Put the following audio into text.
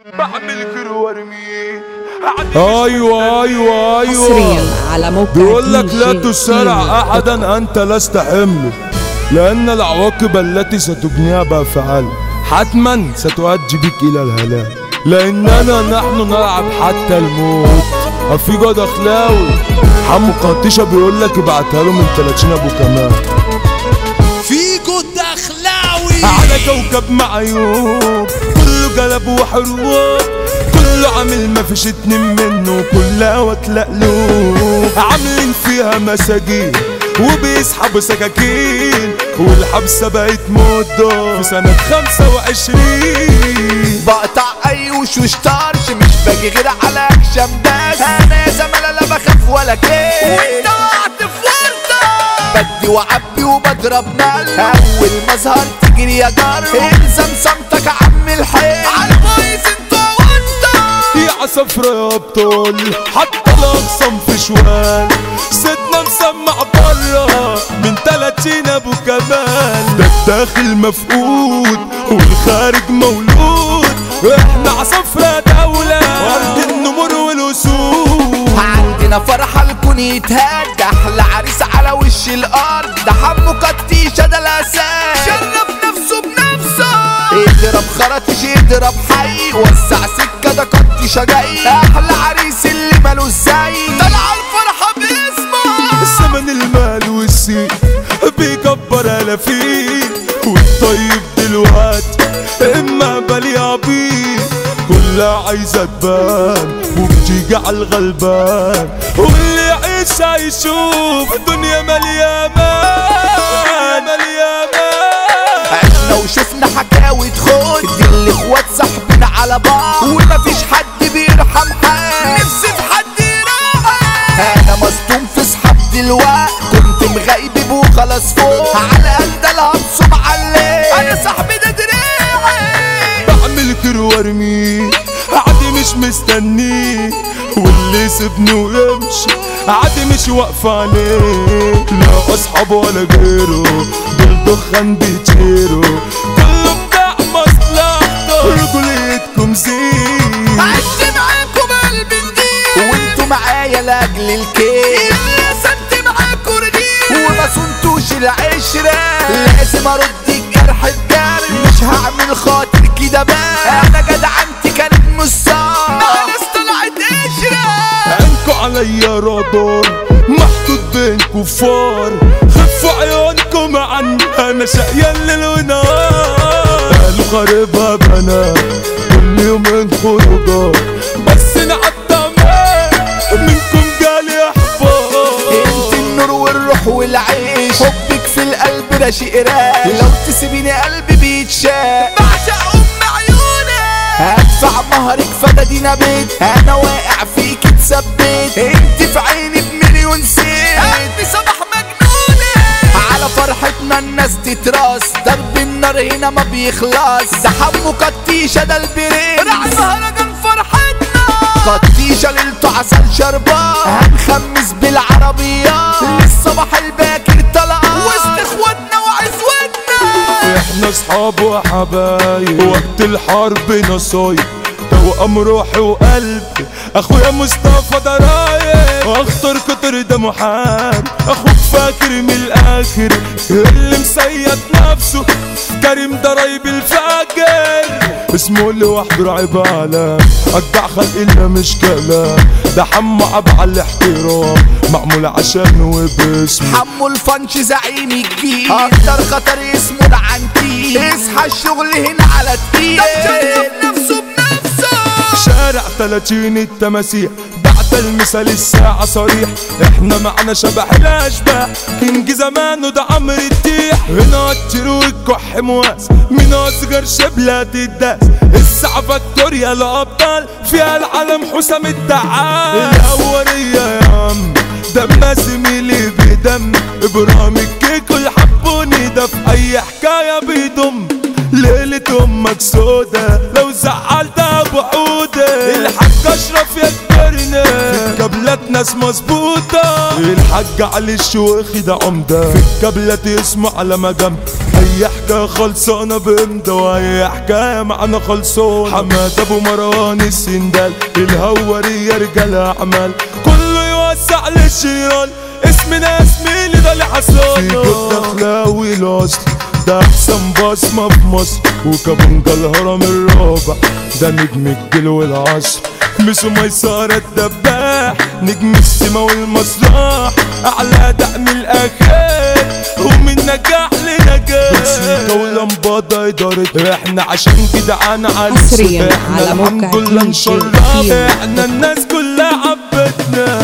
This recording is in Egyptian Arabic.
بعمل كرو وارميه ايوه ايوه ايوه حصريا على موقع بيقول لك دي لا جي تسارع كيمو. احدا انت لست حمله لان العواقب التي ستبنيها بافعال حتما ستؤدي بك الى الهلاك لاننا نحن نلعب حتى الموت افيجو دخلاوي حمو قطيشه بيقول لك ابعتها له من 30 ابو كمال فيجو الدخلاوي على كوكب معيوب كله جلب وحروب كله عامل ما فيش اتنين منه كلها وتلقلوب عاملين فيها مساجين وبيسحبوا سكاكين والحبسة بقت مدة في سنة خمسة وعشرين بقطع ايوش وشطرش مش باجي غير على اكشن بس انا يا زملاء لا بخاف ولا كيف وانت وقعت في ورطة بدي وعبي وبضرب مال اول ما ظهر تجري يا جار الزم صمتك يا عم الحي على بايظ انت وانت يا صفرة يا بطل حتى الأقسم في شوال سيدنا مسمع برا من تلاتين أبو كمال ده الداخل مفقود والخارج مولود احنا عصفرة دولة أرض النمور والأسود عندنا فرحة الكون يتهج احلى عريس على وش الارض ده حمو كتيشة ده الاساس شرف نفسه بنفسه اضرب خرطش اضرب حي وسع سكة ده كتيشة جاي احلى عريس اللي مالوش زي طلع الفرحة باسمه الزمن المال والسيف بيكبر ألافين والطيب دلوقتي إما بالي عبيد كلها عايزة تبان وبتيجي على الغلبان واللي يعيش هيشوف الدنيا مليانة مليانة عشنا وشفنا حكاوي خد دي الاخوات صاحبين على بعض ومفيش حد بيرحم حد نفسي في حد يراعي انا مصدوم في صحاب دلوقت كنت مغيب وخلاص فوق على قد الهمس معلم انا صاحبي ده دراعي بعمل كيلو وارميه عادي مش مستنيه واللي سيبني ويمشي عادي مش واقف عليه لا اصحاب ولا غيره دول دخان بيطيروا كله بتاع مصلحته رجوليتكم زين عشت معاكم قلب نضيف وانتوا معايا لاجل الكيف رسمت معاكم رغيف وما صنتوش العشرة لازم ارد الجرح بجرح مش هعمل خاطر كده بقى انا جدعنتي كانت نصها ناس طلعت قشرة عينكوا عليا رادار محطوط بين كفار خفوا عيونكم عني انا شقيان ليل ونهار قالوا خاربها بنات كل يومين خروجات بس نعدى منكم جالي احبار انت النور والروح والعيش حبك في القلب ده شيء رايق لو تسيبيني قلبي بيتشاق بعشق ام عيونك هدفع مهرك فدادينا بيت انا واقع فيك اتثبت انت في عيني بمليون سيف قلبي صباح مجنونة على فرحتنا الناس تتراس ضرب النار هنا ما بيخلص ده حمو كتيشة ده البريد راعي مهرجان فرحتنا قطيشة ليلته عسل شربان هنخمس بالعربيات للصباح الباكر طلقان وسط اخواتنا وعزوتنا احنا اصحاب وحبايب وقت الحرب نصايب توأم روحي وقلبي اخويا مصطفى ده رايق اخطر كتر ده محال اخوك فاكر من الاخر اللي مسيد نفسه كريم ضرايب الفاجر اسمه لوحده رعب علام اجدع خلق الا مش كلام ده حمو عب على الاحترام معمول عشانه وباسمه حمو الفنش زعيم الجيل اكتر خطر اسمه ده عنتيل اصحى الشغل هنا على تقيل ده مشرف نفسه بنفسه شارع 30 التماسيح بعد المثال الساعة صريح احنا معنا شبح الاشباح كينج زمان وده عمرو الديح هنا التير والكح مواس من اصغر شبلة الداس الساعة فاكتوريا الابطال فيها العالم حسام الدعاس الاولية يا عم دم زميلي بدم ابراهيم الكيكو يحبوني ده في اي حكاية بيضم ليلة امك سودا لو زعلت ابو عودة الحاج اشرف يكبرنا في الكابلات ناس مظبوطة الحاج علي الشويخي ده عمدة في الكابلات اسمه على ما جنب اي حكاية خلصانة بامضة واي حكاية معانا خلصانة حماد ابو مروان السندال الهورية رجال اعمال كله يوسع للشيران اسمنا اسمي ده اللي حصلنا في جد اخلاوي الاصل ده احسن بصمة في مصر وكابونجا الهرم الرابع ده نجم الجيل والعصر مش ميسرة الدباح نجم السما والمسرح اعلى دعم الاخير ومن نجاح لنجاح موسيقى ولمبادة ادارت احنا عشان جدعان على حصرياً احنا على موقع الحمد لله DJ نشرف كيمو. احنا الناس كلها عبتنا